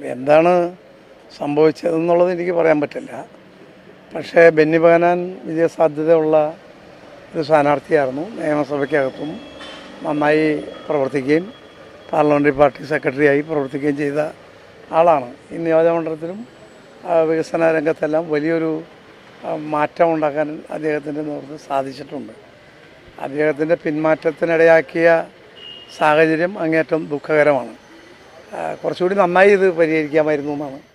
എന്താണ് സംഭവിച്ചതെന്നുള്ളത് എനിക്ക് പറയാൻ പറ്റില്ല പക്ഷേ ബെന്നി ബഹനാൻ വിജയസാധ്യതയുള്ള ഒരു സ്ഥാനാർത്ഥിയായിരുന്നു നിയമസഭയ്ക്കകത്തും നന്നായി പ്രവർത്തിക്കുകയും പാർലമെൻ്ററി പാർട്ടി സെക്രട്ടറിയായി പ്രവർത്തിക്കുകയും ചെയ്ത ആളാണ് ഈ നിയോജകമണ്ഡലത്തിലും ആ, വികസന രംഗത്തെല്ലാം വലിയൊരു ആ, മാറ്റം ഉണ്ടാക്കാൻ അദ്ദേഹത്തിൻ്റെ നേതൃത്വം സാധിച്ചിട്ടുണ്ട് അദ്ദേഹത്തിൻ്റെ പിന്മാറ്റത്തിനിടയാക്കിയ സാഹചര്യം അങ്ങേറ്റം ദുഃഖകരമാണ് ആ, കുറച്ചുകൂടി നന്നായി ഇത് പരിഹരിക്കാമായിരുന്നു എന്നാണ്